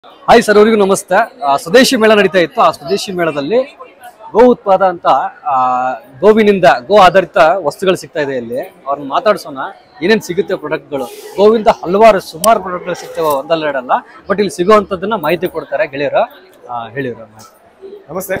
Hi sir ಅವರಿಗೂ ನಮಸ್ತೆ ಆ, ಸ್ವದೇಶಿ ಮೇಳ ನಡೀತಾ ಇತ್ತು ಆ ಸ್ವದೇಶಿ ಮೇಳದಲ್ಲಿ ಗೋ ಉತ್ಪಾದ ಅಂತ ಆ, ಗೋವಿನಿಂದ ಗೋ ಆಧಾರಿತ ವಸ್ತುಗಳು ಸಿಗ್ತಾ ಇದೆ ಇಲ್ಲಿ ಅವ್ರನ್ನ ಮಾತಾಡ್ಸೋಣ ಏನೇನ್ ಸಿಗುತ್ತೆ ಪ್ರಾಡಕ್ಟ್ಗಳು ಗೋವಿಂದ ಹಲವಾರು ಸುಮಾರು ಪ್ರಾಡಕ್ಟ್ಗಳು ಸಿಗ್ತವೆ ಒಂದಲ್ಲ ಎರಡಲ್ಲ ಬಟ್ ಇಲ್ಲಿ ಸಿಗುವಂತದ್ದನ್ನ ಮಾಹಿತಿ ಕೊಡ್ತಾರೆ ಗೆಳೆಯರು ಆ, ಹೇಳಿರು ನಮಸ್ತೆ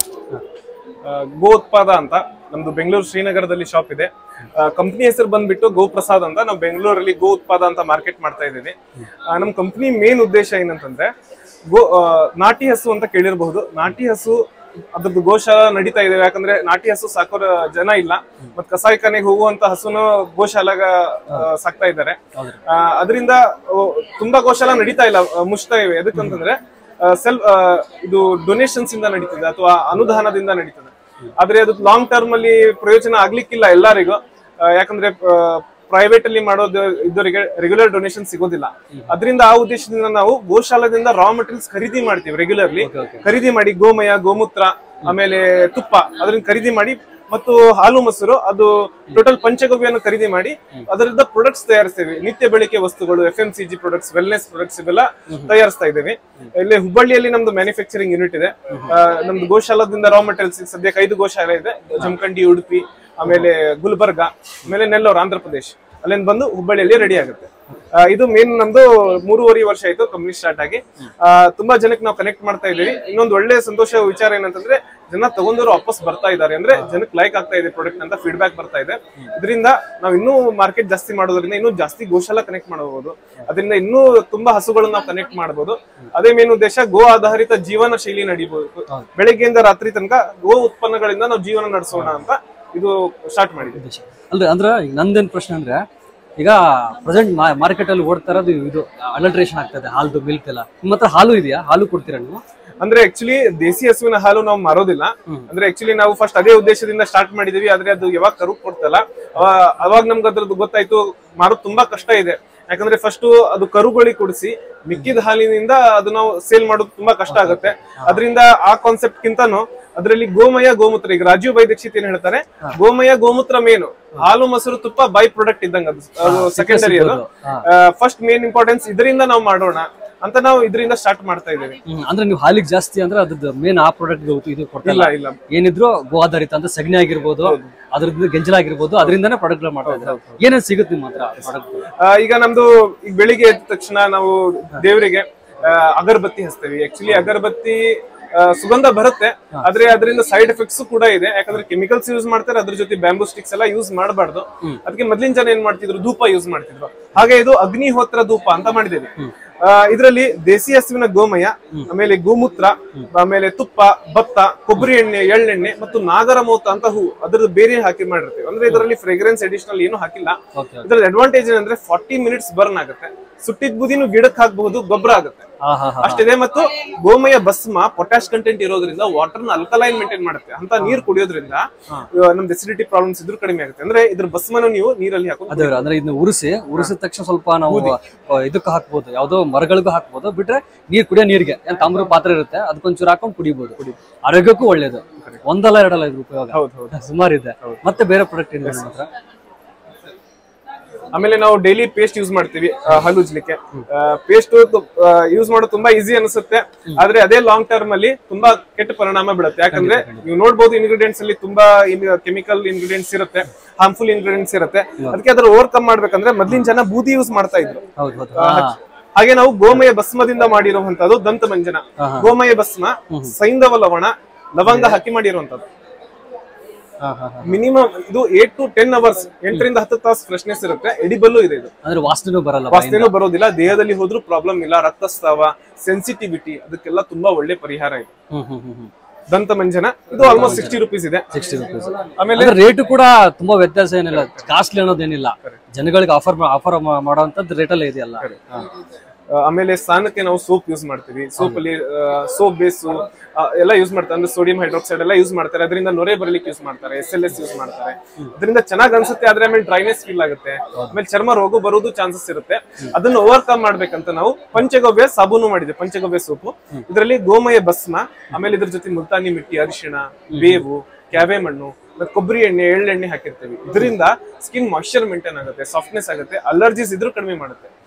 ಆ, ಗೋ ಉತ್ಪಾದ ಅಂತ ನಮ್ದು ಬೆಂಗಳೂರು ಶ್ರೀನಗರದಲ್ಲಿ ಶಾಪ್ ಇದೆ ಕಂಪ್ನಿ ಹೆಸರು ಬಂದ್ಬಿಟ್ಟು ಗೋ ಪ್ರಸಾದ್ ಅಂತ ನಾವು ಬೆಂಗಳೂರಲ್ಲಿ ಗೋ ಉತ್ಪಾದ ಅಂತ ಮಾರ್ಕೆಟ್ ಮಾಡ್ತಾ ಇದ್ದೀವಿ ಆ, ನಮ್ಮ ಕಂಪ್ನಿ ಮೇನ್ ಉದ್ದೇಶ ಏನಂತಂದ್ರೆ ಗೋ ಆ, ನಾಟಿ ಹಸು ಅಂತ ಕೇಳಿರಬಹುದು ನಾಟಿ ಹಸು ಅದ್ರದ್ದು ಗೋಶಾಲ ನಡೀತಾ ಇದೆ ಯಾಕಂದ್ರೆ ನಾಟಿ ಹಸು ಸಾಕೋರ ಜನ ಇಲ್ಲ ಮತ್ ಕಸಾಯಿಖಾನೆಗೆ ಹೋಗುವಂತ ಹಸುನು ಗೋಶಾಲಾಗ ಆ, ಸಾಕ್ತಾ ಇದ್ದಾರೆ ಅದರಿಂದ ತುಂಬಾ ಗೋಶಾಲ ನಡೀತಾ ಇಲ್ಲ ಆ, ಮುಚ್ತಾ ಇವೆ ಎದಕ್ಕಂತಂದ್ರೆ ಸೆಲ್ಫ್ ಇದು ಡೊನೇಷನ್ಸ್ ಇಂದ ನಡೀತದೆ ಅಥವಾ ಅನುದಾನದಿಂದ ನಡೀತದೆ ಆದ್ರೆ ಅದು ಲಾಂಗ್ ಟರ್ಮ್ ಅಲ್ಲಿ ಪ್ರಯೋಜನ ಆಗ್ಲಿಕ್ಕಿಲ್ಲ ಎಲ್ಲರಿಗೂ ಆ, ಯಾಕಂದ್ರೆ ಪ್ರೈವೇಟ್ ಅಲ್ಲಿ ಮಾಡೋದು ಇದ್ದವರಿಗೆ ರೆಗ್ಯುಲರ್ ಡೊನೇಷನ್ ಸಿಗೋದಿಲ್ಲ ಅದರಿಂದ ಆ ಉದ್ದೇಶದಿಂದ ನಾವು ಗೋಶಾಲದಿಂದ ರಾ ಮಟೀರಿಯಲ್ಸ್ ಖರೀದಿ ಮಾಡ್ತೀವಿ ರೆಗ್ಯುಲರ್ಲಿ ಖರೀದಿ ಮಾಡಿ ಗೋಮಯ ಗೋಮೂತ್ರ ಆಮೇಲೆ ತುಪ್ಪ ಅದರಿಂದ ಖರೀದಿ ಮಾಡಿ ಮತ್ತು ಹಾಲು ಮೊಸರು ಅದು ಟೋಟಲ್ ಪಂಚಗವ್ಯನ್ನು ಖರೀದಿ ಮಾಡಿ ಅದರಿಂದ ಪ್ರೊಡಕ್ಟ್ಸ್ ತಯಾರಿಸ್ತೇವೆ ನಿತ್ಯ ಬಳಕೆ ವಸ್ತುಗಳು F M C G products wellness products ಇವೆಲ್ಲ ತಯಾರಿಸ್ತಾ ಇದ್ದೇವೆ ಇಲ್ಲಿ ಹುಬ್ಬಳ್ಳಿಯಲ್ಲಿ ನಮ್ದು ಮ್ಯಾನುಫ್ಯಾಕ್ಚರಿಂಗ್ ಯೂನಿಟ್ ಇದೆ ಆ, ನಮ್ದು ಗೋಶಾಲದಿಂದ ರಾ ಮಟೀರಿಯಲ್ಸ್ ಸದ್ಯಕ್ಕೆ ಐದು ಗೋಶಾಲೆ ಇದೆ ಜಮಖಂಡಿ ಉಡುಪಿ ಆಮೇಲೆ ಗುಲ್ಬರ್ಗ ಆಮೇಲೆ ನೆಲ್ಲೂರು ಆಂಧ್ರ ಪ್ರದೇಶ್ ಅಲ್ಲಿಂದ ಬಂದು ಹುಬ್ಬಳ್ಳಿಯಲ್ಲಿ ರೆಡಿ ಆಗುತ್ತೆ ಆ, ಇದು ಮೇನ್ ನಮ್ದು ಮೂರುವರೆ ವರ್ಷ ಆಯ್ತು ಕಂಪ್ನಿ ಸ್ಟಾರ್ಟ್ ಆಗಿ ಆ, ತುಂಬಾ ಜನಕ್ಕೆ ನಾವು ಕನೆಕ್ಟ್ ಮಾಡ್ತಾ ಇದೀವಿ ಇನ್ನೊಂದು ಒಳ್ಳೆ ಸಂತೋಷ ವಿಚಾರ ಏನಂತಂದ್ರೆ ಜನ ತಗೊಂಡವರು ವಾಪಸ್ ಬರ್ತಾ ಇದ್ದಾರೆ ಅಂದ್ರೆ ಜನಕ್ಕೆ ಲೈಕ್ ಆಗ್ತಾ ಇದೆ ಪ್ರಾಡಕ್ಟ್ ಅಂತ ಫೀಡ್ಬ್ಯಾಕ್ ಬರ್ತಾ ಇದೆ ಇದರಿಂದ ನಾವು ಇನ್ನೂ ಮಾರ್ಕೆಟ್ ಜಾಸ್ತಿ ಮಾಡೋದ್ರಿಂದ ಇನ್ನೂ ಜಾಸ್ತಿ ಗೋಶಾಲ ಕನೆಕ್ಟ್ ಮಾಡಬಹುದು ಅದರಿಂದ ಇನ್ನೂ ತುಂಬಾ ಹಸುಗಳನ್ನ ನಾವು ಕನೆಕ್ಟ್ ಮಾಡಬಹುದು ಅದೇ ಮೇನ್ ಉದ್ದೇಶ ಗೋ ಆಧಾರಿತ ಜೀವನ ಶೈಲಿ ನಡೀಬಹುದು ಬೆಳಗ್ಗೆಯಿಂದ ರಾತ್ರಿ ತನಕ ಗೋ ಉತ್ಪನ್ನಗಳಿಂದ ನಾವು ಜೀವನ ನಡೆಸೋಣ ಅಂತ ಇದು ಸ್ಟಾರ್ಟ್ ಮಾಡಿದ್ವಿ ಅಲ್ರಿ ಅಂದ್ರೆ ಈಗ ನಂದೇನ್ ಪ್ರಶ್ನೆ ಅಂದ್ರೆ ಈಗ ಪ್ರೆಸೆಂಟ್ ಮಾರ್ಕೆಟ್ ಅಲ್ಲಿ ಓಡ್ತಾ ಇರೋದು ಇದು ಅಡಲ್ಟ್ರೇಷನ್ ಆಗ್ತದೆ ಹಾಲ್ದು ಮಿಲ್ಕ್ ಎಲ್ಲ ನಿಮ್ಮ ಹತ್ರ ಹಾಲು ಇದೆಯಾ ಹಾಲು ಕೊಡ್ತೀರಾ ನೀವು ಅಂದ್ರೆ ಆಕ್ಚುಲಿ ದೇಸಿ ಹಸುವಿನ ಹಾಲು ನಾವು ಮಾರೋದಿಲ್ಲ ಅಂದ್ರೆ ಆಕ್ಚುಲಿ ನಾವು ಫಸ್ಟ್ ಅದೇ ಉದ್ದೇಶದಿಂದ ಸ್ಟಾರ್ಟ್ ಮಾಡಿದೀವಿ ಆದ್ರೆ ಅದು ಯಾವಾಗ ಕರು ಕೊಡ್ತಲ್ಲ ಅವ- ಅವಾಗ ನಮ್ಗೆ ಅದ್ರದ್ದು ಗೊತ್ತಾಯ್ತು ಮಾರೋದು ತುಂಬಾ ಕಷ್ಟ ಇದೆ ಯಾಕಂದ್ರೆ ಫಸ್ಟ್ ಅದು ಕರುಗಳಿಗೆ ಕೊಡಿಸಿ ಮಿಕ್ಕಿದ ಹಾಲಿನಿಂದ ಅದು ನಾವು ಸೇಲ್ ಮಾಡೋದು ತುಂಬಾ ಕಷ್ಟ ಆಗುತ್ತೆ ಅದರಿಂದ ಆ ಕಾನ್ಸೆಪ್ಟ್ ಕಿಂತನೂ ಅದರಲ್ಲಿ ಗೋಮಯ ಗೋಮೂತ್ರ ಈಗ ರಾಜೀವ್ ಬೈ ದೀಕ್ಷಿತ್ ಏನ್ ಹೇಳ್ತಾರೆ ಗೋಮಯ ಗೋಮೂತ್ರ ಮೇನು ಹಾಲು ಮೊಸರು ತುಪ್ಪ ಬೈ ಪ್ರಾಡಕ್ಟ್ ಇದ್ದಂಗ ಅದು ಸೆಕೆಂಡರಿ ಅದು ಫಸ್ಟ್ ಮೇನ್ ಇಂಪಾರ್ಟೆನ್ಸ್ ಇದರಿಂದ ನಾವು ಮಾಡೋಣ ಅಂತ ನಾವು ಇದರಿಂದ ಸ್ಟಾರ್ಟ್ ಮಾಡ್ತಾ ಇದ್ದೇವೆ ಹ್ಮ್, ಅಂದ್ರೆ ನೀವು ಹಾಲಿಗೆ ಜಾಸ್ತಿ ಅಂದ್ರೆ ಅದ್ರದ್ದು ಮೇನ್ ಆ ಪ್ರಾಡಕ್ಟ್ ಇದು ಕೊಟ್ಟಲ್ಲ ಇಲ್ಲ ಇಲ್ಲ ಏನಿದ್ರು ಗೋ ಆಧಾರಿತ ಅಂದ್ರೆ ಸಗಣಿ ಆಗಿರ್ಬೋದು ಅದ್ರದ್ದು ಗೆಂಜಲ ಆಗಿರ್ಬೋದು ಅದರಿಂದಾನೇ ಪ್ರಾಡಕ್ಟ್ ಮಾಡ್ತಾ ಇದ್ದಾರೆ ಏನೇನ್ ಸಿಗುತ್ತೆ ನಿಮ್ಮ ಹತ್ರ ಪ್ರಾಡಕ್ಟ್ ಆ, ಈಗ ನಮ್ದು ಈಗ ಬೆಳಿಗ್ಗೆ ಎದ್ದ ತಕ್ಷಣ ನಾವು ದೇವರಿಗೆ ಅಗರಬತ್ತಿ ಹಚ್ತೇವೆ ಆಕ್ಚುಲಿ ಅಗರಬತ್ತಿ ಆ, ಸುಗಂಧ ಬರುತ್ತೆ ಆದ್ರೆ ಅದರಿಂದ ಸೈಡ್ ಎಫೆಕ್ಟ್ಸ್ ಕೂಡ ಇದೆ ಯಾಕಂದ್ರೆ ಕೆಮಿಕಲ್ಸ್ ಯೂಸ್ ಮಾಡ್ತಾರೆ ಅದ್ರ ಜೊತೆ ಬ್ಯಾಂಬೂ ಸ್ಟಿಕ್ಸ್ ಎಲ್ಲ ಯೂಸ್ ಮಾಡಬಾರ್ದು ಅದಕ್ಕೆ ಮೊದ್ಲಿನ ಜನ ಏನ್ ಮಾಡ್ತಿದ್ರು ಧೂಪ ಯೂಸ್ ಮಾಡ್ತಿದ್ರು ಹಾಗೆ ಇದು ಅಗ್ನಿಹೋತ್ರ ಧೂಪ ಅಂತ ಮಾಡಿದ್ದೇವೆ ಇದರಲ್ಲಿ ದೇಸಿ ಹಸುವಿನ ಗೋಮಯ ಆಮೇಲೆ ಗೋಮೂತ್ರ ಆಮೇಲೆ ತುಪ್ಪ ಭತ್ತ ಕೊಬ್ಬರಿ ಎಣ್ಣೆ ಎಳ್ಳೆಣ್ಣೆ ಮತ್ತು ನಾಗರ ಮೋತ ಅಂತ ಹೂ ಅದ್ರದ್ದು ಬೇರೆ ಹಾಕಿ ಮಾಡಿರ್ತೀವಿ ಅಂದ್ರೆ ಇದರಲ್ಲಿ ಫ್ರೆಗ್ರೆನ್ಸ್ ಅಡಿಷನಲ್ ಏನು ಹಾಕಿಲ್ಲ ಓಕೆ ಇದ್ರದ್ದು ಅಡ್ವಾಂಟೇಜ್ ಏನಂದ್ರೆ ಫಾರ್ಟಿ ಮಿನಿಟ್ಸ್ ಬರ್ನ್ ಆಗುತ್ತೆ ಸುಟ್ಟಿದ ಬುದಿನೂ ಗಿಡಕ್ಕೆ ಹಾಕಬಹುದು ಗೊಬ್ಬರ ಆಗುತ್ತೆ ಹಾ ಹಾ ಹಾ ಅಷ್ಟಿದೆ ಮತ್ತು ಗೋಮಯ ಭಸ್ಮ ಪೊಟ್ಯಾಶ್ ಕಂಟೆಂಟ್ ಇರೋದ್ರಿಂದ ವಾಟರ್ ನ ಅಲ್ಕಲೈನ್ ಮೇಂಟೈನ್ ಮಾಡುತ್ತೆ ಅಂತ ನೀರ್ ಕುಡಿಯೋದ್ರಿಂದ ಇವಾಗ ನಮ್ದು ಎಸಿಡಿಟಿ ಪ್ರಾಬ್ಲಮ್ಸ್ ಇದ್ರೂ ಕಡಿಮೆ ಆಗುತ್ತೆ ಅಂದ್ರೆ ಇದ್ರ ಭಸ್ಮನು ನೀವು ನೀರಲ್ಲಿ ಹಾಕೊಂಡು ಅದೇ ಅಂದ್ರೆ ಇದನ್ನ ಉರಿಸಿ ಉರಿಸಿದ ತಕ್ಷಣ ಸ್ವಲ್ಪ ನಾವು ಆ, ಇದಕ್ಕೆ ಹಾಕ್ಬೋದು ಯಾವ್ದೋ ಮರಗಳಿಗೂ ಹಾಕ್ಬೋದು ಬಿಟ್ರೆ ನೀರ್ ಕುಡಿಯೋ ನೀರಿಗೆ ಏನ್ ತಾಮ್ರ ಪಾತ್ರೆ ಇರುತ್ತೆ ಅದಕ್ಕೊಂಚೂರು ಹಾಕೊಂಡು ಕುಡಿಬಹುದು ಆರೋಗ್ಯಕ್ಕೂ ಒಳ್ಳೇದು ಒಂದಲ್ಲ ಎರಡಲ್ಲ ಇದ್ರ ಉಪಯೋಗ ಹೌದು ಹೌದು ಸುಮಾರು ಇದೆ ಮತ್ತೆ ಬೇರೆ ಪ್ರಾಡಕ್ಟ್ ಇದೆ ನಿಮ್ಮ ಹತ್ರ ಆಮೇಲೆ ನಾವು ಡೈಲಿ ಪೇಸ್ಟ್ ಯೂಸ್ ಮಾಡ್ತೀವಿ ಆ, ಹಲ್ಲು ಉಜ್ಲಿಕ್ಕೆ ಪೇಸ್ಟ್ ಯೂಸ್ ಮಾಡೋದು ತುಂಬಾ ಈಸಿ ಅನಿಸುತ್ತೆ ಆದ್ರೆ ಅದೇ ಲಾಂಗ್ ಟರ್ಮ್ ಅಲ್ಲಿ ತುಂಬಾ ಕೆಟ್ಟ ಪರಿಣಾಮ ಬೀಳುತ್ತೆ ಯಾಕಂದ್ರೆ ನೀವು ನೋಡ್ಬೋದು ಇಂಗ್ರೀಡಿಯೆಂಟ್ಸ್ ಅಲ್ಲಿ ತುಂಬಾ ಕೆಮಿಕಲ್ ಇಂಗ್ರೀಡಿಯೆಂಟ್ಸ್ ಇರುತ್ತೆ ಹಾರ್ಮ್ಫುಲ್ ಇಂಗ್ರೀಡಿಯೆಂಟ್ಸ್ ಇರುತ್ತೆ ಅದಕ್ಕೆ ಅದ್ರ ಓವರ್ಕಮ್ ಮಾಡ್ಬೇಕಂದ್ರೆ ಮೊದ್ಲಿನ ಜನ ಬೂದಿ ಯೂಸ್ ಮಾಡ್ತಾ ಇದ್ರು ಹೌದು ಹೌದು ಆ, ಹಾಗೆ ನಾವು ಗೋಮಯ ಭಸ್ಮದಿಂದ ಮಾಡಿರುವಂತದ್ದು ದಂತ ಮಂಜನ ಗೋಮಯ ಭಸ್ಮ ಸೈಂಧವ ಲವಣ ಲವಂಗ ಹಾಕಿ ಮಾಡಿರುವಂತದ್ದು ಹಾ ಹಾ ಹಾ ಮಿನಿಮಮ್ ಇದು ಏಟ್ ಟು ಟೆನ್ ಅವರ್ಸ್ ಎಂಟರಿಂದ ಹತ್ತು ತಾಸು ಫ್ರೆಶ್ನೆಸ್ ಇರುತ್ತೆ ಎಡಿಬಲ್ಲು ಇದೆ ಇದು ಅಂದ್ರೆ ವಾಸನೆನೂ ಬರಲ್ಲ ವಾಸನೆನೂ ಬರೋದಿಲ್ಲ ದೇಹದಲ್ಲಿ ಹೋದ್ರೂ ಪ್ರಾಬ್ಲಮ್ ಇಲ್ಲ ರಕ್ತಸ್ರಾವ ಸೆನ್ಸಿಟಿವಿಟಿ ಅದಕ್ಕೆಲ್ಲ ತುಂಬಾ ಒಳ್ಳೆ ಪರಿಹಾರ ಇದೆ ಹ್ಮ್ ಹ್ಮ್ ಹ್ಮ್ ಹ್ಮ್ ದಂತ ಮಂಜನ ಇದು ಆಲ್ಮೋಸ್ಟ್ ಸಿಕ್ಸ್ಟಿ ರುಪೀಸ್ ಇದೆ ಸಿಕ್ಸ್ಟಿ ರುಪೀಸ್ ಆಮೇಲೆ ಅಂದ್ರೆ ರೇಟ್ ಕೂಡ ತುಂಬಾ ವ್ಯತ್ಯಾಸ ಏನಿಲ್ಲ ಕಾಸ್ಟ್ಲಿ ಅನ್ನೋದೇನಿಲ್ಲ ಜನಗಳಿಗೆ ಆಫರ್ ಆಫರ್ ಮಾಡೋಂಥದ್ದು ರೇಟಲ್ಲೇ ಇದೆಯಲ್ಲ ಹಾ. ಆ, ಆಮೇಲೆ ಸ್ನಾನಕ್ಕೆ ನಾವು ಸೋಪ್ ಯೂಸ್ ಮಾಡ್ತೀವಿ ಸೋಪ್ ಅಲ್ಲಿ ಸೋಪ್ ಬೇಸು ಎಲ್ಲ ಯೂಸ್ ಮಾಡ್ತಾರೆ ಅಂದ್ರೆ ಸೋಡಿಯಂ ಹೈಡ್ರಾಕ್ಸೈಡ್ ಎಲ್ಲ ಯೂಸ್ ಮಾಡ್ತಾರೆ ಅದರಿಂದ ನೊರೆ ಬರಲಿಕ್ಕೆ ಯೂಸ್ ಮಾಡ್ತಾರೆ ಎಸ್ ಎಲ್ ಎಸ್ ಯೂಸ್ ಮಾಡ್ತಾರೆ ಅದರಿಂದ ಚೆನ್ನಾಗಿ ಅನ್ಸುತ್ತೆ ಆದ್ರೆ ಆಮೇಲೆ ಡ್ರೈನೆಸ್ ಫೀಲ್ ಆಗುತ್ತೆ ಆಮೇಲೆ ಚರ್ಮ ರೋಗ ಬರೋದು ಚಾನ್ಸಸ್ ಇರುತ್ತೆ ಅದನ್ನ ಓವರ್ಕಮ್ ಮಾಡ್ಬೇಕಂತ ನಾವು ಪಂಚಗವ್ಯ ಸಾಬೂನು ಮಾಡಿದ್ವಿ ಪಂಚಗವ್ಯ ಸೋಪು ಇದರಲ್ಲಿ ಗೋಮಯ ಭಸ್ಮ ಆಮೇಲೆ ಇದ್ರ ಜೊತೆ ಮುಲ್ತಾನಿ ಮಿಟ್ಟಿ ಅರಿಶಿಣ ಬೇವು ಕ್ಯಾಬೆ ಮಣ್ಣು ಮತ್ತೆ ಕೊಬ್ಬರಿ ಎಣ್ಣೆ ಎಳ್ಳೆಣ್ಣೆ ಹಾಕಿರ್ತೀವಿ ಇದರಿಂದ ಸ್ಕಿನ್ ಮಾಯ್ಶ್ಚರ್ ಮೇಂಟೈನ್ ಆಗುತ್ತೆ ಸಾಫ್ಟ್ನೆಸ್ ಆಗುತ್ತೆ ಅಲರ್ಜೀಸ್ ಇದ್ರೂ ಕಡಿಮೆ ಮಾಡುತ್ತೆ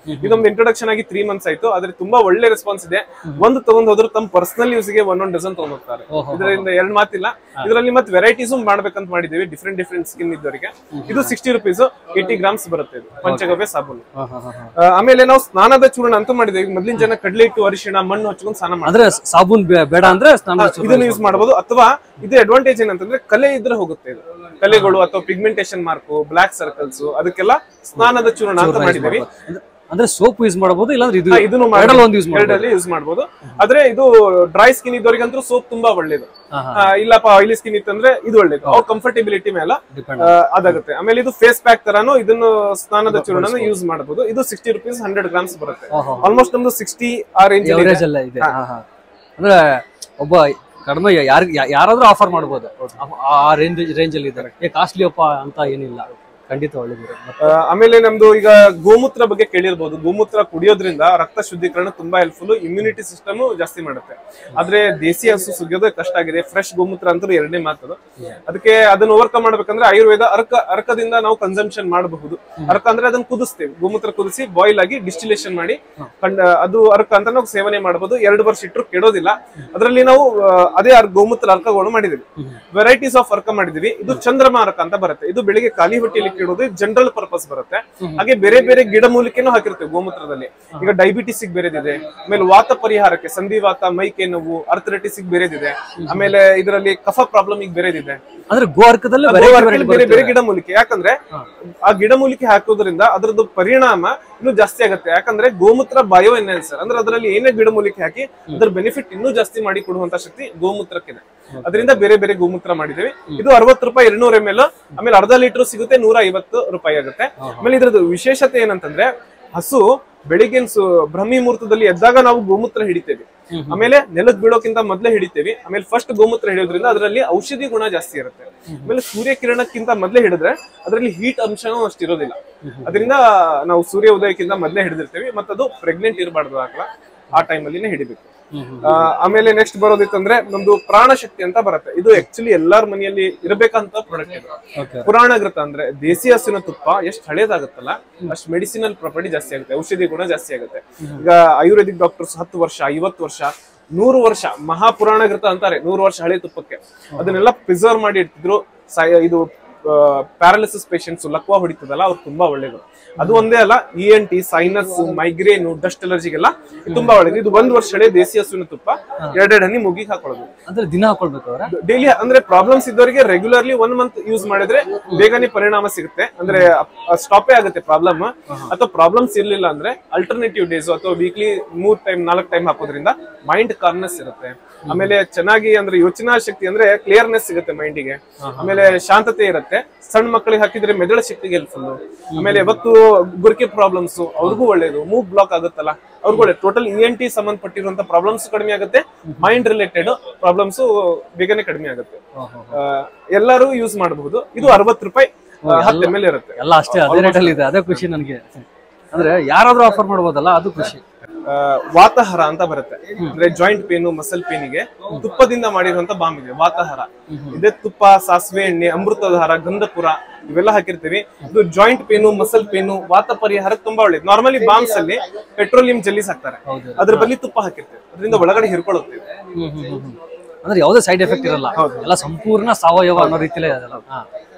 ಇದೊಂದು ಇಂಟ್ರೊಡಕ್ಷನ್ ಆಗಿ ತ್ರೀ ಮಂತ್ಸ್ ಆಯ್ತು ಆದ್ರೆ ತುಂಬಾ ಒಳ್ಳೆ ರೆಸ್ಪಾನ್ಸ್ ಇದೆ ಒಂದು ತಗೊಂಡ್ ಹೋದ್ರು ತಮ್ಮ ಪರ್ಸನಲ್ ಯೂಸ್ ಗೆ ಒಂದೊಂದು ಡಜನ್ ತಗೊಂಡ್ ಹೋಗ್ತಾರೆ ಓಹೋ. ಇದರಿಂದ ಎರಡ್ ಮಾತಿಲ್ಲ ಇದರಲ್ಲಿ ಮತ್ತೆ ವೆರೈಟೀಸ್ ಮಾಡ್ಬೇಕಂತ ಮಾಡಿದೀವಿ ಡಿಫ್ರೆಂಟ್ ಡಿಫ್ರೆಂಟ್ ಸ್ಕಿನ್ ಇದ್ದವರಿಗೆ ಇದು ಸಿಕ್ಸ್ಟಿ ರುಪೀಸ್ ಏಯ್ಟಿ ಗ್ರಾಮ್ಸ್ ಬರುತ್ತೆ ಇದು ಪಂಚಗವ್ಯ ಸಾಬೂನು ಹಾ, ಹಾ, ಹಾ, ಹಾ. ಆ, ಆಮೇಲೆ ನಾವು ಸ್ನಾನದ ಚೂರ್ಣ ಅಂತ ಮಾಡಿದ್ದೇವೆ ಮೊದ್ಲಿನ ಜನ ಕಡ್ಲೆ ಇಟ್ಟು ಅರಿಶಿಣ ಮಣ್ಣು ಹಚ್ಕೊಂಡು ಸ್ನಾನ ಮಾಡ್ತಾರೆ ಅಂದ್ರೆ ಸಾಬೂನ್ ಬೇ- ಬೇಡ ಅಂದ್ರೆ ಸ್ನಾನ ಇದನ್ನು ಯೂಸ್ ಮಾಡಬಹುದು ಅಥವಾ ಇದು ಅಡ್ವಾಂಟೇಜ್ ಏನಂತಂದ್ರೆ ಕಲೆ ಇದ್ರೆ ಹೋಗುತ್ತೆ ಇದು ಕಲೆಗಳು ಅಥವಾ ಪಿಗ್ಮೆಂಟೇಶನ್ ಮಾರ್ಕು ಬ್ಲಾಕ್ ಸರ್ಕಲ್ಸ್ ಅದಕ್ಕೆಲ್ಲ ಸ್ನಾನದ ಚೂರ್ಣ ಅಂತ ಮಾಡಿದೀವಿ ಅಂದ್ರೆ ಸೋಪ್ ಯೂಸ್ ಮಾಡಬಹುದು ಇಲ್ಲಾಂದ್ರೆ ಇದು ಹಾ, ಇದನ್ನು ಎರಡಲ್ಲಿ ಒಂದು ಯೂಸ್ ಮಾಡಬಹುದು ಎರಡಲ್ಲಿ ಯೂಸ್ ಮಾಡಬಹುದು ಆದ್ರೆ ಇದು ಡ್ರೈ ಸ್ಕಿನ್ ಇದ್ದವರಿಗಂತೂ ಸೋಪ್ ತುಂಬಾ ಒಳ್ಳೇದು ಹಾ, ಆ, ಇಲ್ಲಪ್ಪ ಆಯಿಲಿ ಸ್ಕಿನ್ ಇತ್ತಂದ್ರೆ ಇದು ಒಳ್ಳೇದು ಅವ್ರ ಕಂಫರ್ಟಬಿಲಿಟಿ ಮೇಲೆ ಡಿಪೆಂಡ್ ಆ, ಅದಾಗುತ್ತೆ ಆಮೇಲೆ ಇದು ಫೇಸ್ ಪ್ಯಾಕ್ ತರಾನು ಇದನ್ನು ಸ್ನಾನದ ಚೂರ್ಣನ ಯೂಸ್ ಮಾಡಬಹುದು ಇದು ಸಿಕ್ಸ್ಟಿ ರುಪೀಸ್ ಹಂಡ್ರೆಡ್ ಗ್ರಾಮ್ಸ್ ಬರುತ್ತೆ ಓಹೋ. ಆಲ್ಮೋಸ್ಟ್ ನಮ್ದು ಸಿಕ್ಸ್ಟಿ ಆ ರೇಂಜ್ ಎವರೇಜ್ ಎಲ್ಲ ಇದೆ ಹಾ, ಹಾ. ಅಂದ್ರೆ ಒಬ್ಬ ಕಡಿಮೆ ಯಾರು ಯಾರಾದ್ರೂ ಆಫರ್ ಮಾಡ್ಬೋದು ಆ- ಆ ರೇಂಜ್ ರೇಂಜ್ ಅಲ್ಲಿ ಇದ್ದಾರೆ ಏ ಕಾಸ್ಟ್ಲಿ ಅಪ್ಪ ಅಂತ ಏನಿಲ್ಲ ಖಂಡಿತ ಒಳ್ಳೇದಿದೆ ಆ, ಆಮೇಲೆ ನಮ್ದು ಈಗ ಗೋಮೂತ್ರ ಬಗ್ಗೆ ಕೇಳಿರ್ಬೋದು ಗೋಮೂತ್ರ ಕುಡಿಯೋದ್ರಿಂದ ರಕ್ತ ಶುದ್ಧೀಕರಣ ತುಂಬಾ ಹೆಲ್ಪ್ಫುಲ್ ಇಮ್ಯುನಿಟಿ ಸಿಸ್ಟಮ್ ಜಾಸ್ತಿ ಮಾಡುತ್ತೆ ಆದ್ರೆ ದೇಸಿ ಹಸು ಸುಗಿಯೋದು ಕಷ್ಟ ಆಗಿದೆ ಫ್ರೆಶ್ ಗೋಮೂತ್ರ ಅಂತ ಎರಡನೇ ಮಾತದು ಅದಕ್ಕೆ ಅದನ್ನ ಓವರ್ಕಮ್ ಮಾಡ್ಬೇಕಂದ್ರೆ ಆಯುರ್ವೇದ ಅರ್ಕ ಅರ್ಕದಿಂದ ನಾವು ಕನ್ಸಂಪ್ಷನ್ ಮಾಡಬಹುದು ಅರ್ಕ ಅಂದ್ರೆ ಅದನ್ನ ಕುದಿಸ್ತೇವೆ ಗೋಮೂತ್ರ ಕುದಿಸಿ ಬಾಯ್ಲ್ ಆಗಿ ಡಿಸ್ಟಿಲೇಷನ್ ಮಾಡಿ ಕಂಡ ಅದು ಅರ್ಕ ಅಂತ ನಾವು ಸೇವನೆ ಮಾಡಬಹುದು ಎರಡು ವರ್ಷ ಇಟ್ಟರು ಕೆಡೋದಿಲ್ಲ ಅದರಲ್ಲಿ ನಾವು ಆ, ಅದೇ ಅರ್- ಗೋಮೂತ್ರ ಅರ್ಕಗಳು ಮಾಡಿದೀವಿ ವೆರೈಟೀಸ್ ಆಫ್ ಅರ್ಕ ಮಾಡಿದೀವಿ ಇದು ಚಂದ್ರಮ ಅರ್ಕ ಅಂತ ಬರುತ್ತೆ ಇದು ಬೆಳಿಗ್ಗೆ ಖಾಲಿ ಹೊಟ್ಟೆಯಲ್ಲಿ ಕೆಡೋದು ಜನರಲ್ ಪರ್ಪಸ್ ಬರುತ್ತೆ ಹಾಗೆ ಬೇರೆ ಬೇರೆ ಗಿಡಮೂಲಿಕೆನೂ ಹಾಕಿರ್ತೇವೆ ಗೋಮೂತ್ರದಲ್ಲಿ ಈಗ ಡಯಾಬಿಟಿಸ್ ಬೇರೆದಿದೆ ಆಮೇಲೆ ವಾತ ಪರಿಹಾರಕ್ಕೆ ಸಂಧಿವಾತ ಮೈಕೆ ನೋವು ಅರ್ಥರೈಟಿಸ್ ಬೇರೆದಿದೆ ಆಮೇಲೆ ಇದರಲ್ಲಿ ಕಫ ಪ್ರಾಬ್ಲಮ್ ಈಗ ಬೇರೆದಿದೆ ಅಂದ್ರೆ ಗೋರ್ಕದಲ್ಲಿ ಗೋವಾರದಲ್ಲಿ ಬೇರೆ ಬೇರೆ ಗಿಡಮೂಲಿಕೆ ಯಾಕಂದ್ರೆ ಆ ಗಿಡಮೂಲಿಕೆ ಹಾಕೋದ್ರಿಂದ ಅದರದ್ದು ಪರಿಣಾಮ ಇನ್ನೂ ಜಾಸ್ತಿ ಆಗುತ್ತೆ ಯಾಕಂದ್ರೆ ಗೋಮೂತ್ರ ಬಯೋ ಎನ್ಹಾನ್ಸರ್ ಅಂದ್ರೆ ಅದರಲ್ಲಿ ಏನೇ ಗಿಡಮೂಲಿಕೆ ಹಾಕಿ ಅದ್ರ ಬೆನಿಫಿಟ್ ಇನ್ನೂ ಜಾಸ್ತಿ ಮಾಡಿ ಕೊಡುವಂತ ಶಕ್ತಿ ಗೋಮೂತ್ರಕ್ಕಿದೆ ಅದರಿಂದ ಬೇರೆ ಬೇರೆ ಗೋಮೂತ್ರ ಮಾಡಿದ್ದೇವೆ ಇದು ಅರವತ್ತು ರೂಪಾಯಿ ಎರಡ್ನೂರ ಎಂ ಎಲ್ ಆಮೇಲೆ ಅರ್ಧ ಲೀಟರ್ ಸಿಗುತ್ತೆ ನೂರ ಐವತ್ತು ರೂಪಾಯಿ ಆಗುತ್ತೆ ಆಮೇಲೆ ಇದ್ರದ್ದು ವಿಶೇಷತೆ ಏನಂತಂದ್ರೆ ಹಸು ಬೆಳಿಗ್ಗೆ ಸು- ಬ್ರಹ್ಮಿ ಮುಹೂರ್ತದಲ್ಲಿ ಎದ್ದಾಗ ನಾವು ಗೋಮೂತ್ರ ಹಿಡಿತೇವೆ ಆಮೇಲೆ ನೆಲದ್ ಬೀಳೋಕ್ಕಿಂತ ಮೊದಲೇ ಹಿಡಿತೇವೆ ಆಮೇಲೆ ಫಸ್ಟ್ ಗೋಮೂತ್ರ ಹಿಡಿಯೋದ್ರಿಂದ ಅದರಲ್ಲಿ ಔಷಧಿ ಗುಣ ಜಾಸ್ತಿ ಇರುತ್ತೆ ಆಮೇಲೆ ಸೂರ್ಯ ಕಿರಣಕ್ಕಿಂತ ಮೊದಲೇ ಹಿಡಿದ್ರೆ ಅದರಲ್ಲಿ ಹೀಟ್ ಅಂಶನೂ ಅಷ್ಟು ಇರೋದಿಲ್ಲ ಅದರಿಂದ ನಾವು ಸೂರ್ಯ ಉದಯಕ್ಕಿಂತ ಮೊದಲೇ ಹಿಡಿದಿರ್ತೇವೆ ಮತ್ತದು ಪ್ರೆಗ್ನೆಂಟ್ ಇರಬಾರ್ದು ಆಕಳ ಆ ಟೈಮಲ್ಲಿನೇ ಹಿಡಿಬೇಕು ಆ, ಆಮೇಲೆ ನೆಕ್ಸ್ಟ್ ಬರೋದಿತ್ತಂದ್ರೆ ನಮ್ದು ಪ್ರಾಣ ಶಕ್ತಿ ಅಂತ ಬರುತ್ತೆ ಇದು ಆಕ್ಚುಲಿ ಎಲ್ಲಾರ ಮನೆಯಲ್ಲಿ ಇರಬೇಕಂತ ಪ್ರಾಡಕ್ಟ್ ಇದು Okay. ಪುರಾಣಘೃತ ಅಂದ್ರೆ ದೇಸಿ ಹಸುವಿನ ತುಪ್ಪ ಎಷ್ಟು ಹಳೇದಾಗುತ್ತಲ್ಲ ಅಷ್ಟು ಮೆಡಿಸಿನಲ್ ಪ್ರಾಪರ್ಟಿ ಜಾಸ್ತಿ ಆಗುತ್ತೆ ಔಷಧಿ ಗುಣ ಜಾಸ್ತಿ ಆಗುತ್ತೆ ಈಗ ಆಯುರ್ವೇದಿಕ್ ಡಾಕ್ಟರ್ಸ್ ಹತ್ತು ವರ್ಷ ಐವತ್ತು ವರ್ಷ ನೂರು ವರ್ಷ ಮಹಾಪುರಾಣಘೃತ ಅಂತಾರೆ ನೂರು ವರ್ಷ ಹಳೆ ತುಪ್ಪಕ್ಕೆ ಅದನ್ನೆಲ್ಲ ಪ್ರಿಸರ್ವ್ ಮಾಡಿ ಇಡ್ತಿದ್ರು ಸಾಯ- ಇದು ಪ್ಯಾರಾಲಿಸಿಸ್ ಪೇಷಂಟ್ಸ್ ಲಕ್ವಾ ಹೊಡಿತದಲ್ಲ ಅವ್ರು ತುಂಬಾ ಒಳ್ಳೇದು ಅದು ಒಂದೇ ಅಲ್ಲ E N T sinus migraine dust ಅಲರ್ಜಿಗೆಲ್ಲ ಇದು ತುಂಬಾ ಒಳ್ಳೇದು ಇದು ಒಂದ್ ವರ್ಷ ಹಳೆ ದೇಸಿ ಹಸುವಿನ ತುಪ್ಪ ಎರಡೆರಡು ಹನಿ ಮುಗಿಗೆ ಹಾಕೊಳ್ಳೋದು ಅಂದ್ರೆ ದಿನ ಹಾಕೊಳ್ಬೇಕು ಅವ್ರ ಡೈಲಿ ಅಂದ್ರೆ ಪ್ರಾಬ್ಲಮ್ಸ್ ಇದ್ದವರಿಗೆ ರೆಗ್ಯುಲರ್ಲಿ ಒನ್ ಮಂತ್ ಯೂಸ್ ಮಾಡಿದ್ರೆ ಬೇಗನೆ ಪರಿಣಾಮ ಸಿಗುತ್ತೆ ಅಂದ್ರೆ ಸ್ಟಾಪೇ ಆಗುತ್ತೆ ಪ್ರಾಬ್ಲಮ್ ಅಥವಾ ಪ್ರಾಬ್ಲಮ್ಸ್ ಇರ್ಲಿಲ್ಲ ಅಂದ್ರೆ ಅಲ್ಟರ್ನೇಟಿವ್ ಡೇಸ್ ಅಥವಾ ವೀಕ್ಲಿ ಮೂರ್ ಟೈಮ್ ನಾಲ್ಕು ಟೈಮ್ ಹಾಕೋದ್ರಿಂದ ಮೈಂಡ್ ಕಾರ್ನೆಸ್ ಇರುತ್ತೆ ಆಮೇಲೆ ಚೆನ್ನಾಗಿ ಅಂದ್ರೆ ಯೋಚನಾ ಶಕ್ತಿ ಅಂದ್ರೆ ಕ್ಲಿಯರ್ನೆಸ್ ಸಿಗುತ್ತೆ ಮೈಂಡಿಗೆ ಆಮೇಲೆ ಶಾಂತತೆ ಇರುತ್ತೆ ಸಣ್ಣ ಮಕ್ಕಳಿಗೆ ಹಾಕಿದ್ರೆ ಮೆದುಳ ಶಕ್ತಿಗೆ ಹೆಲ್ಪ್ಫುಲ್ ಆಮೇಲೆ ಯಾವತ್ತು ಗುರ್ಕೆ ಪ್ರಾಬ್ಲಮ್ಸ್ ಅವ್ರಿಗೂ ಒಳ್ಳೇದು ಮೂವ್ ಬ್ಲಾಕ್ ಆಗುತ್ತಲ್ಲ ಅವ್ರಿಗೂ ಒಳ್ಳೆ ಟೋಟಲ್ ಇ ಎನ್ ಟಿ ಸಂಬಂಧಪಟ್ಟಿರುವಂತ ಪ್ರಾಬ್ಲಮ್ಸ್ ಕಡಿಮೆ ಆಗುತ್ತೆ ಮೈಂಡ್ ರಿಲೇಟೆಡ್ ಪ್ರಾಬ್ಲಮ್ಸ್ ಬೇಗನೆ ಕಡಿಮೆ ಆಗುತ್ತೆ ಆ, ಎಲ್ಲರೂ ಯೂಸ್ ಮಾಡಬಹುದು ಇದು ಅರವತ್ತು ರೂಪಾಯಿ ಹತ್ತು ಎಮ್ ಎಲ್ ಇರುತ್ತೆ ಎಲ್ಲ ಅಷ್ಟೇ ಅದೇ ರೇಟಲ್ಲಿ ಇದೆ ಅದೇ ಖುಷಿ ನನಗೆ ಅಂದ್ರೆ ಯಾರಾದ್ರೂ ಆಫರ್ ಮಾಡ್ಬೋದಲ್ಲ ಅದು ಖುಷಿ ಆ, ವಾತಹರ ಅಂತ ಬರುತ್ತೆ ಅಂದ್ರೆ ಜಾಯಿಂಟ್ ಪೇನು ಮಸಲ್ ಪೇನಿಗೆ ತುಪ್ಪದಿಂದ ಮಾಡಿರುವಂತ ಬಾಂಬ್ ಇದೆ ವಾತಹರ ಇದೇ ತುಪ್ಪ ಸಾಸಿವೆ ಎಣ್ಣೆ ಅಮೃತಧಾರ ಗಂಧಪುರ ಇವೆಲ್ಲ ಹಾಕಿರ್ತೀವಿ ಇದು ಜಾಯಿಂಟ್ ಪೇನು ಮಸಲ್ ಪೇನು ವಾತ ಪರಿಹಾರಕ್ಕೆ ತುಂಬಾ ಒಳ್ಳೇದು ನಾರ್ಮಲಿ ಬಾಂಬ್ಸ್ ಅಲ್ಲಿ ಪೆಟ್ರೋಲಿಯಂ ಜೆಲ್ಲಿಸ್ ಹಾಕ್ತಾರೆ ಹೌದು. ಅದ್ರ ಬದಲಿ ತುಪ್ಪ ಹಾಕಿರ್ತೀವಿ ಅದರಿಂದ ಒಳಗಡೆ ಹಿರ್ಕೊಳ್ಳುತ್ತೆ ಇದು. ಅಂದ್ರೆ ಯಾವುದೇ ಸೈಡ್ ಎಫೆಕ್ಟ್ ಇರಲ್ಲ ಎಲ್ಲ ಸಂಪೂರ್ಣ ಸಾವಯವ ಅನ್ನೋ ರೀತಿಲೇ ಅದೆಲ್ಲ ಹಾ.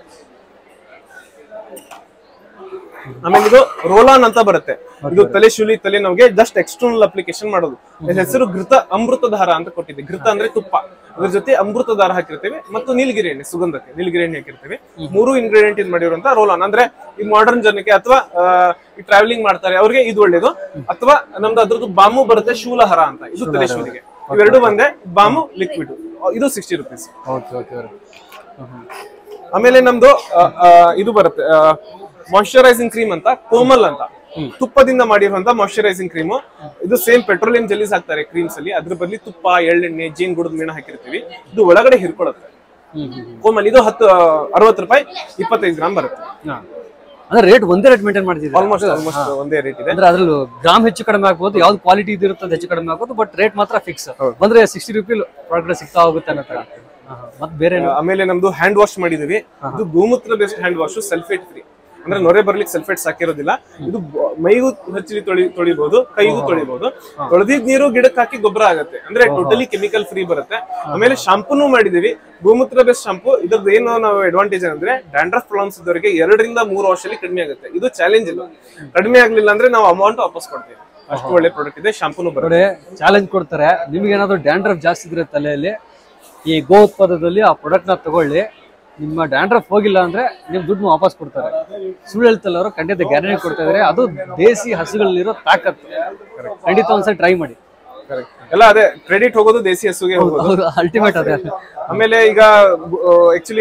ಆಮೇಲೆ ಇದು ರೋಲಾನ್ ಅಂತ ಬರುತ್ತೆ ಇದು ತಲೆ ಶೂಲಿ ತಲೆ ನೋವಿಗೆ ಜಸ್ಟ್ ಎಕ್ಸ್ಟರ್ನಲ್ ಅಪ್ಲಿಕೇಶನ್ ಮಾಡೋದು ಇದ್ರ ಹೆಸರು ಘೃತ ಅಮೃತಧಾರ ಅಂತ ಕೊಟ್ಟಿದೆ ಘೃತ ಅಂದ್ರೆ ತುಪ್ಪ ಅದ್ರ ಜೊತೆ ಅಮೃತಧಾರ ಹಾಕಿರ್ತೇವೆ ಮತ್ತು ನೀಲಗಿರಿ ಎಣ್ಣೆ ಸುಗಂಧಕ್ಕೆ ನೀಲಗಿರಿ ಎಣ್ಣೆ ಹಾಕಿರ್ತೇವೆ ಮೂರು ಇಂಗ್ರೀಡಿಯೆಂಟ್ ಇದು ಮಾಡಿರುವಂತ ರೋಲಾನ್ ಅಂದ್ರೆ ಈ ಮಾಡರ್ನ್ ಜನಕ್ಕೆ ಅಥವಾ ಈ ಟ್ರಾವೆಲಿಂಗ್ ಮಾಡ್ತಾರೆ ಅವ್ರಿಗೆ ಇದು ಒಳ್ಳೇದು ಅಥವಾ ನಮ್ದು ಅದ್ರದ್ದು ಬಾಮು ಬರುತ್ತೆ ಶೂಲಹರ ಅಂತ ಇದು ತಲೆ ಶೂಲಿಗೆ ಇವೆರಡು ಒಂದೇ ಬಾಮು ಲಿಕ್ವಿಡ್ ಇದು ಸಿಕ್ಸ್ಟಿ ರುಪೀಸ್ ಓಕೆ ಓಕೆ ಆಮೇಲೆ ನಮ್ದು ಆ, ಆ, ಇದು ಬರುತ್ತೆ ಮಾಯಿಶ್ಚರೈಸಿಂಗ್ ಕ್ರೀಮ್ ಅಂತ ಕೋಮಲ್ ಅಂತ ತುಪ್ಪದಿಂದ ಮಾಡಿರುವಂತ ಮಾಯಿಶ್ಚರೈಸಿಂಗ್ ಕ್ರೀಮ್ ಇದು ಸೇಮ್ ಪೆಟ್ರೋಲಿಯಂ ಜೆಲ್ಲಿಸ್ ಹಾಕ್ತಾರೆ ಕ್ರೀಮ್ಸ್ ಅಲ್ಲಿ ಅದ್ರ ಬದಲಿ ತುಪ್ಪ ಎಳ್ಳೆಣ್ಣೆ ಜೇನ್ ಗುಡದ ಮೇಣ ಹಾಕಿರ್ತೀವಿ ಇದು ಒಳಗಡೆ ಹಿರ್ಕೊಳ್ಳುತ್ತೆ ಕೋಮಲ್ ಇದು ಹತ್ತು ಅರವತ್ತು ರೂಪಾಯಿ ಇಪ್ಪತ್ತೈದು ಗ್ರಾಮ್ ಬರುತ್ತೆ ಅಂದ್ರೆ ರೇಟ್ ಒಂದೇ ರೇಟ್ ಮೇಂಟೈನ್ ಮಾಡ್ತಿದ್ದೀರಾ ಆಲ್ಮೋಸ್ಟ್ ಆಲ್ಮೋಸ್ಟ್ ಒಂದೇ ರೇಟ್ ಇದೆ ಅಂದ್ರೆ ಅದ್ರಲ್ಲಿ ಗ್ರಾಮ್ ಹೆಚ್ಚು ಕಡಿಮೆ ಆಗ್ಬೋದು ಯಾವ್ದು ಕ್ವಾಲಿಟಿ ಇದಿರುತ್ತೆ ಅದು ಹೆಚ್ಚು ಕಡಿಮೆ ಆಗ್ಬೋದು ಬಟ್ ರೇಟ್ ಮಾತ್ರ ಫಿಕ್ಸ್ ಬಂದ್ರೆ ಸಿಕ್ಸ್ಟಿ ರುಪಿ ಪ್ರಾಡಕ್ಟ್ ಸಿಗ್ತಾ ಹೋಗುತ್ತೆ ಅನ್ನೋ ತರ ಮತ್ತೆ ಬೇರೆ ಏನು? ಆಮೇಲೆ ನಮ್ದು ಹ್ಯಾಂಡ್ ವಾಶ್ ಮಾಡಿದೀವಿ ಇದು ಗೋಮೂತ್ರ based hand wash sulphate free ಅಂದ್ರೆ ನೊರೆ ಬರ್ಲಿಕ್ಕೆ ಸಲ್ಫೇಟ್ಸ್ ಹಾಕಿರೋದಿಲ್ಲ ಇದು ಬ- ಮೈಗೂ ಹಚ್ಚಿ ತೊಳಿ ತೊಳಿಬಹುದು ಕೈಗೂ ತೊಳಿಬಹುದು ತೊಳೆದಿದ್ ನೀರು ಗಿಡಕ್ಕೆ ಹಾಕಿ ಗೊಬ್ಬರ ಆಗುತ್ತೆ ಅಂದ್ರೆ ಟೋಟಲಿ ಕೆಮಿಕಲ್ ಫ್ರೀ ಬರುತ್ತೆ ಆಮೇಲೆ ಶಾಂಪೂನು ಮಾಡಿದೀವಿ ಗೋಮೂತ್ರ ಬೇಸ್ ಶಾಂಪೂ ಇದ್ರದ್ದು ಏನು ನಾವು ಅಡ್ವಾಂಟೇಜ್ ಅಂದ್ರೆ ಡ್ಯಾಂಡ್ರಫ್ ಪ್ರಾಬ್ಲಮ್ಸ್ ಇದ್ದವರಿಗೆ ಎರಡರಿಂದ ಮೂರು ವರ್ಷದಲ್ಲಿ ಕಡಿಮೆ ಆಗುತ್ತೆ ಇದು ಚಾಲೆಂಜ್ ಇಲ್ಲ ಕಡಿಮೆ ಆಗ್ಲಿಲ್ಲ ಅಂದ್ರೆ ನಾವು ಅಮೌಂಟ್ ವಾಪಸ್ ಕೊಡ್ತೀವಿ ಅಷ್ಟು ಒಳ್ಳೆ ಪ್ರಾಡಕ್ಟ್ ಇದೆ ಶಾಂಪೂನು ಬರುತ್ತೆ ನೋಡಿ ಚಾಲೆಂಜ್ ಕೊಡ್ತಾರೆ ನಿಮ್ಗೆ ಏನಾದ್ರು ಡ್ಯಾಂಡ್ರಫ್ ಜಾಸ್ತಿ ಇದ್ರೆ ತಲೆಯಲ್ಲಿ ಈ ಗೋ ಉತ್ಪಾದದಲ್ಲಿ ಆ ಪ್ರಾಡಕ್ಟ್ ನ ತಗೊಳ್ಳಿ ನಿಮ್ಮ ಡ್ಯಾಂಡ್ರಫ್ ಹೋಗಿಲ್ಲ ಅಂದ್ರೆ ನಿಮ್ ದುಡ್ಡು ವಾಪಸ್ ಕೊಡ್ತಾರೆ ಸುಳ್ಳು ಹೇಳ್ತಲ್ಲ ಅವರು ಖಂಡಿತ ಗ್ಯಾರಂಟಿ ಕೊಡ್ತಾ ಇದಾರೆ ಅದು ದೇಸಿ ಹಸುಗಳಲ್ಲಿರೋ ತಾಕತ್ತು ಖಂಡಿತ ಒಂದ್ಸರಿ ಟ್ರೈ ಮಾಡಿ Correct. ಎಲ್ಲ ಅದೇ ಕ್ರೆಡಿಟ್ ಹೋಗೋದು ದೇಸಿ ಹಸುಗೆ ಹೋಗೋದು ಹೌದು ಅಲ್ಟಿಮೇಟ್ ಅದೇ ಆಮೇಲೆ ಈಗ ಆಕ್ಚುಲಿ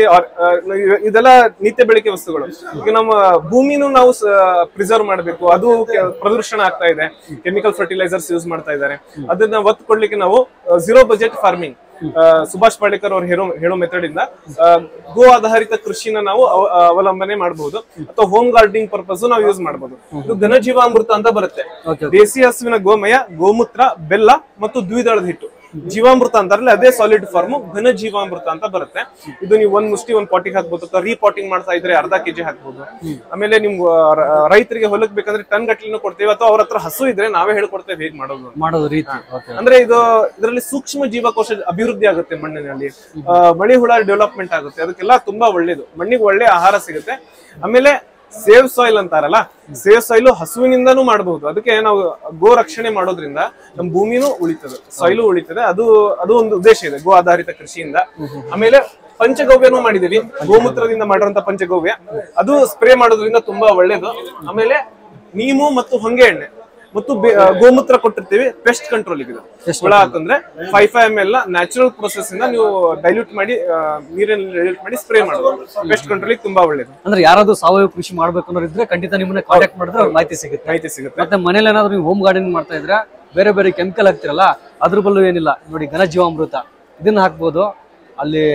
ಇದೆಲ್ಲ ನಿತ್ಯ ಬೆಳಿಗ್ಗೆ ವಸ್ತುಗಳು ಈಗ ನಮ್ಮ ಭೂಮಿನೂ ನಾವು ಪ್ರಿಸರ್ವ್ ಮಾಡಬೇಕು ಅದು ಕೆ- ಪ್ರದೂಷಣ ಆಗ್ತಾ ಇದೆ ಕೆಮಿಕಲ್ ಫರ್ಟಿಲೈಸರ್ಸ್ ಯೂಸ್ ಮಾಡ್ತಾ ಇದ್ದಾರೆ ಅದನ್ನ ಒತ್ತು ಕೊಡ್ಲಿಕ್ಕೆ ನಾವು zero budget farming Subhash Palekar ಅವ್ರು ಹೇಳೋ ಹೇಳೋ ಮೆಥಡ್ ಇಂದ ಆ, ಗೋ ಆಧಾರಿತ ಕೃಷಿನ ನಾವು ಅವ- ಅವಲಂಬನೆ ಮಾಡಬಹುದು ಅಥವಾ ಹೋಮ್ ಗಾರ್ಡನಿಂಗ್ ಪರ್ಪಸ್ ನಾವು ಯೂಸ್ ಮಾಡಬಹುದು ಇದು ಘನಜೀವಾಮೃತ ಅಂತ ಬರುತ್ತೆ ಓಕೆ ದೇಸಿ ಹಸುವಿನ ಗೋಮಯ ಗೋಮೂತ್ರ ಬೆಲ್ಲ ಮತ್ತು ದ್ವಿದಳದ ಹಿಟ್ಟು ಜೀವಾಮೃತ ಅಂತಾರಲ್ಲ ಅದೇ ಸಾಲಿಡ್ ಫಾರ್ಮ್ ಘನ ಜೀವಾಮೃತ ಅಂತ ಬರುತ್ತೆ ಇದು ನೀವು ಒಂದ್ ಮುಷ್ಟಿ ಒಂದ್ ಪಾಟಿಗೆ ಹಾಕ್ಬೋದು ಅಥವಾ ರೀಪಾಟಿಂಗ್ ಮಾಡ್ತಾ ಇದ್ರೆ ಅರ್ಧ ಕೆಜಿ ಹಾಕ್ಬೋದು ಆಮೇಲೆ ನಿಮ್ ಆ, ರ- ರೈತರಿಗೆ ಹೊಲಕ್ ಬೇಕಂದ್ರೆ ಟನ್ ಗಟ್ಲಿನೂ ಕೊಡ್ತೇವೆ ಅಥವಾ ಅವ್ರ ಹತ್ರ ಹಸು ಇದ್ರೆ ನಾವೇ ಹೇಳ್ಕೊಡ್ತೇವೆ ಹೇಗ್ ಮಾಡೋದು ಅಂತ. ಮಾಡೋದು ರೀತಿ ಓಕೆ ಅಂದ್ರೆ ಇದು ಇದರಲ್ಲಿ ಸೂಕ್ಷ್ಮ ಜೀವಕೋಶ ಅಭಿವೃದ್ಧಿ ಆಗುತ್ತೆ ಮಣ್ಣಿನಲ್ಲಿ ಆ, ಮಳೆ ಹುಳ ಡೆವಲಪ್ಮೆಂಟ್ ಆಗುತ್ತೆ ಅದಕ್ಕೆಲ್ಲ ತುಂಬಾ ಒಳ್ಳೇದು ಮಣ್ಣಿಗೆ ಒಳ್ಳೆ ಆಹಾರ ಸಿಗುತ್ತೆ ಆಮೇಲೆ ಸೇವ್ ಸಾಯಿಲ್ ಅಂತಾರಲ್ಲ ಸೇವ್ ಸಾಯಿಲ್ ಹಸುವಿನಿಂದಾನು ಮಾಡಬಹುದು ಅದಕ್ಕೆ ನಾವು ಗೋ ರಕ್ಷಣೆ ಮಾಡೋದ್ರಿಂದ ನಮ್ಮ ಭೂಮಿನೂ ಉಳಿತದೆ ಸಾಯಿಲು ಉಳಿತದೆ ಅದು ಅದು ಒಂದು ಉದ್ದೇಶ ಇದೆ ಗೋ ಆಧಾರಿತ ಕೃಷಿಯಿಂದ ಆಮೇಲೆ ಪಂಚಗವ್ಯನೂ ಮಾಡಿದೀವಿ ಗೋಮೂತ್ರದಿಂದ ಮಾಡಿರುವಂತ ಪಂಚಗವ್ಯ ಅದು ಸ್ಪ್ರೇ ಮಾಡೋದ್ರಿಂದ ತುಂಬಾ ಒಳ್ಳೇದು ಆಮೇಲೆ ನೀಮು ಮತ್ತು ಹೊಂಗೆ ಎಣ್ಣೆ ಮತ್ತು ಬೆ- ಆ, ಗೋಮೂತ್ರ ಕೊಟ್ಟಿರ್ತೀವಿ ಪೆಸ್ಟ್ ಕಂಟ್ರೋಲ್ ಇದು ಹುಳ ಹಾಕಂದ್ರೆ five five M L natural process ಇಂದ ನೀವು ಡೈಲ್ಯೂಟ್ ಮಾಡಿ ಆ, ನೀರಲ್ಲಿ ಡೈಲ್ಯೂಟ್ ಮಾಡಿ ಸ್ಪ್ರೇ ಮಾಡಬಹುದು ಪೆಸ್ಟ್ ಕಂಟ್ರೋಲ್ ತುಂಬಾ ಒಳ್ಳೇದು ಅಂದ್ರೆ ಯಾರಾದ್ರೂ ಸಾವಯವ ಕೃಷಿ ಮಾಡ್ಬೇಕು ಅನ್ನೋರು ಇದ್ರೆ ಖಂಡಿತ ನಿಮ್ಮನ್ನ ಕಾಂಟ್ಯಾಕ್ಟ್ ಮಾಡಿದ್ರೆ ಅವ್ರಿಗೆ ಮಾಹಿತಿ ಸಿಗುತ್ತೆ ಮಾಹಿತಿ ಸಿಗುತ್ತೆ ಮತ್ತೆ ಮನೇಲಿ ಏನಾದ್ರು ನೀವು ಹೋಮ್ ಗಾರ್ಡನಿಂಗ್ ಮಾಡ್ತಾ ಇದ್ರೆ ಬೇರೆ ಬೇರೆ ಕೆಮಿಕಲ್ ಹಾಕ್ತಿರಲ್ಲ ಅದ್ರ ಬಲ್ಲೂ ಏನಿಲ್ಲ ನೋಡಿ ಘನ ಜೀವಾಮೃತ ಇದನ್ನ ಹಾಕ್ಬೋದು ಅಲ್ಲಿ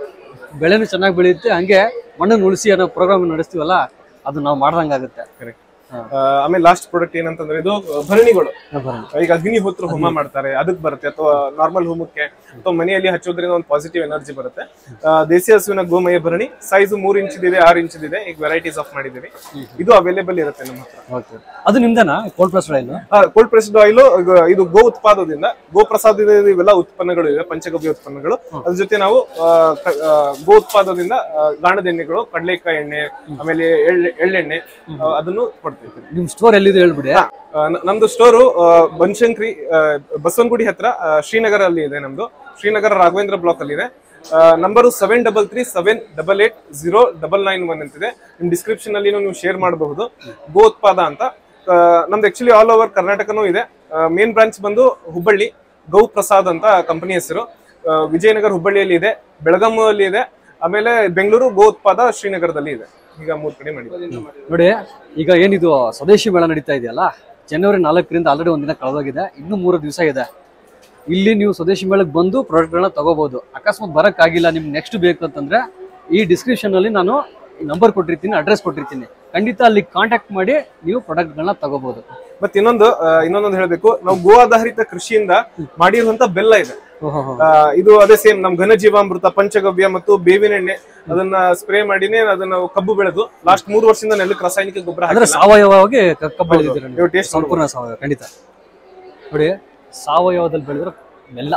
ಬೆಳೆನೂ ಚೆನ್ನಾಗಿ ಬೆಳೆಯುತ್ತೆ ಹಂಗೆ ಮಣ್ಣನ್ನು ಉಳಿಸಿ ಅನ್ನೋ ಪ್ರೋಗ್ರಾಮ್ ನಡೆಸ್ತೀವಲ್ಲ ಅದು ನಾವು ಮಾಡ್ದಂಗಾಗುತ್ತೆ Correct. ಆ, ಆಮೇಲೆ ಲಾಸ್ಟ್ ಪ್ರಾಡಕ್ಟ್ ಏನಂತಂದ್ರೆ ಇದು ಭರಣಿಗಳು ಈಗ ಅಗ್ನಿ ಹೋತ್ರ ಹೋಮ ಮಾಡ್ತಾರೆ ಅದಕ್ಕೆ ಬರುತ್ತೆ ಅಥವಾ ನಾರ್ಮಲ್ ಹೋಮಕ್ಕೆ ಅಥವಾ ಮನೆಯಲ್ಲಿ ಹಚ್ಚೋದ್ರಿಂದ ಒಂದು ಪಾಸಿಟಿವ್ ಎನರ್ಜಿ ಬರುತ್ತೆ ಆ, ದೇಸಿ ಹಸುವಿನ ಗೋಮಯ ಭರಣಿ ಸೈಜ್ ಮೂರ್ ಇಂಚ್ ಇದೆ ಆರು ಇಂಚ್ ಇದೆ ಈಗ ವೆರೈಟೀಸ್ ಆಫ್ ಮಾಡಿದೀವಿ ಇದು ಅವೈಲೇಬಲ್ ಇರುತ್ತೆ ನಮ್ಮ ಹತ್ರ ಓಕೆ ಅದು ನಿಮ್ದೇನಾ cold press oil cold pressed oil ಇದು ಗೋ ಉತ್ಪಾದದಿಂದ ಗೋ ಪ್ರಸಾದದಿಂದ ಇವೆಲ್ಲ ಉತ್ಪನ್ನಗಳು ಇವೆ ಪಂಚಗವ್ಯ ಉತ್ಪನ್ನಗಳು ಅದ್ರ ಜೊತೆ ನಾವು ಆ, ಕ- ಆ, ಗೋ ಉತ್ಪಾದದಿಂದ ಆ, ಗಾಣದ ಎಣ್ಣೆಗಳು ಕಡಲೆಕಾಯಿ ಎಣ್ಣೆ ಆಮೇಲೆ ಎಳ್ಳೆ ಎಳ್ಳೆಣ್ಣೆ ಆ, ಅದನ್ನು ಕೊಡ್ತೀವಿ ನಿಮ್ ಸ್ಟೋರ್ ಎಲ್ಲಿದೆ ಹೇಳ್ಬಿಡಿ ಆ, ನ- ನಮ್ದು ಸ್ಟೋರು ಬನಶಂಕರಿ ಆ, ಬಸವನಗುಡಿ ಹತ್ರ ಆ, ಶ್ರೀನಗರ ಅಲ್ಲಿ ಇದೆ ನಮ್ದು ಶ್ರೀನಗರ ರಾಘವೇಂದ್ರ ಬ್ಲಾಕ್ ಅಲ್ಲಿ ಇದೆ number seven double three seven double eight zero double nine one ಅಂತಿದೆ ನಿಮ್ ಡಿಸ್ಕ್ರಿಪ್ಷನ್ ಅಲ್ಲಿ ನೀವು ಶೇರ್ ಮಾಡಬಹುದು ಗೋ ಉತ್ಪಾದ ಅಂತ ಆ, ನಮ್ದು ಆಕ್ಚುಲಿ ಆಲ್ ಓವರ್ ಕರ್ನಾಟಕನೂ ಇದೆ ಮೇನ್ ಬ್ರಾಂಚ್ ಬಂದು ಹುಬ್ಬಳ್ಳಿ ಗೌ ಪ್ರಸಾದ್ ಅಂತ ಕಂಪನಿ ಹೆಸರು ಆ, ವಿಜಯನಗರ ಹುಬ್ಬಳ್ಳಿಯಲ್ಲಿ ಇದೆ ಬೆಳಗಾಮಲ್ಲಿ ಇದೆ ಆಮೇಲೆ ಬೆಂಗಳೂರು ಗೋ ಉತ್ಪಾದ ಶ್ರೀನಗರದಲ್ಲಿ ಇದೆ ಈಗ ಮೂರ್ ಕಡೆ ಮಾಡಿದ್ದೀವಿ ನೋಡಿ ಈಗ ಏನಿದು ಸ್ವದೇಶಿ ಮೇಳ ನಡೀತಾ ಇದೆಯಲ್ಲ ಜನವರಿ ನಾಲ್ಕರಿಂದ ಆಲ್ರೆಡಿ ಒಂದಿನ ಕಳೆದೋಗಿದೆ ಇನ್ನು ಮೂರು ದಿವಸ ಇದೆ ಇಲ್ಲಿ ನೀವು ಸ್ವದೇಶಿ ಮೇಳಕ್ಕೆ ಬಂದು ಪ್ರಾಡಕ್ಟ್ಗಳನ್ನ ತಗೋಬಹುದು ಅಕಸ್ಮಾತ್ ಬರೋಕ್ಕಾಗಿಲ್ಲ ನಿಮ್ಗೆ ನೆಕ್ಸ್ಟ್ ಬೇಕು ಅಂತಂದ್ರೆ ಈ ಡಿಸ್ಕ್ರಿಪ್ಷನ್ ಅಲ್ಲಿ ನಾನು ನಂಬರ್ ಕೊಟ್ಟಿರ್ತೀನಿ ಅಡ್ರೆಸ್ ಕೊಟ್ಟಿರ್ತೀನಿ ಖಂಡಿತ ಅಲ್ಲಿ ಕಾಂಟ್ಯಾಕ್ಟ್ ಮಾಡಿ ನೀವು ಪ್ರಾಡಕ್ಟ್ಗಳನ್ನ ತಗೋಬಹುದು ಮತ್ತೆ ಇನ್ನೊಂದು ಆ, ಇನ್ನೊಂದೊಂದು ಹೇಳ್ಬೇಕು ನಾವು ಗೋ ಆಧಾರಿತ ಕೃಷಿಯಿಂದ ಮಾಡಿರುವಂತ ಬೆಲ್ಲ ಇದೆ ಆ, ಇದು ಅದೇ ಸೇಮ್ ನಮ್ ಘನ ಜೀವಾಮೃತ ಪಂಚಗವ್ಯ ಮತ್ತು ಬೇವಿನ ಎಣ್ಣೆ ಅದನ್ನ ಸ್ಪ್ರೇ ಮಾಡಿನೇ ಅದನ್ನ ನಾವು ಕಬ್ಬು ಬೆಳೆದು ಲಾಸ್ಟ್ ಮೂರು ವರ್ಷದಿಂದ ನೆಲಕ್ಕೆ ರಾಸಾಯನಿಕ ಗೊಬ್ಬರ ಅಂದ್ರೆ ಹಾಕಿಲ್ಲ ಸಾವಯವವಾಗಿ ಕ- ಕಬ್ಬು ಬೆಳೆದಿದ್ದೀರ ನೀವು ನೀವು ಟೇಸ್ಟ್ ಸಂಪೂರ್ಣ ಸಾವಯವ ಖಂಡಿತ ನೋಡಿ ಸಾವಯವದಲ್ಲಿ ಬೆಳೆದಿರೋ ಬೆಲ್ಲ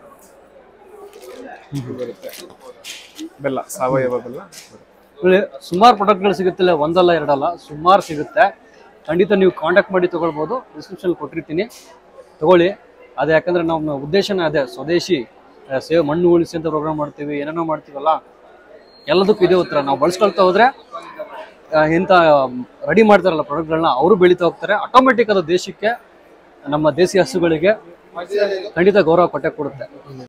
ಬೆಲ್ಲ ಸಾವಯವ ಬೆಲ್ಲ ಇಲ್ಲಿ ಸುಮಾರು ಪ್ರಾಡಕ್ಟ್ಗಳು ಸಿಗುತ್ತಿಲ್ಲ ಒಂದಲ್ಲ ಎರಡಲ್ಲ ಸುಮಾರು ಸಿಗುತ್ತೆ ಖಂಡಿತ ನೀವು ಕಾಂಟ್ಯಾಕ್ಟ್ ಮಾಡಿ ತಗೊಳ್ಬೋದು ಡಿಸ್ಕ್ರಿಪ್ಷನ್ ಕೊಟ್ಟಿರ್ತೀನಿ ತಗೊಳ್ಳಿ ಅದೇ ಯಾಕಂದ್ರೆ ನಮ್ಮ ಉದ್ದೇಶನೇ ಅದೇ ಸ್ವದೇಶಿ ಆ, ಸೇವ್ ಮಣ್ಣು ಉಳಿಸಿ ಅಂತ ಪ್ರೋಗ್ರಾಮ್ ಮಾಡ್ತೀವಿ ಏನೇನೋ ಮಾಡ್ತೀವಲ್ಲ ಎಲ್ಲದಕ್ಕೂ ಇದೇ ಉತ್ತರ ನಾವು ಬಳಸ್ಕೊಳ್ತಾ ಹೋದ್ರೆ ಆ, ಇಂಥ ರೆಡಿ ಮಾಡ್ತಾರಲ್ಲ ಪ್ರಾಡಕ್ಟ್ಗಳನ್ನ ಅವರು ಬೆಳೀತಾ ಹೋಗ್ತಾರೆ ಆಟೋಮೆಟಿಕ್ ಅದು ದೇಶಕ್ಕೆ ನಮ್ಮ ದೇಸಿ ಹಸುಗಳಿಗೆ ಖಂಡಿತ ಗೌರವ ಕೊಟ್ಟೆ ಕೊಡುತ್ತೆ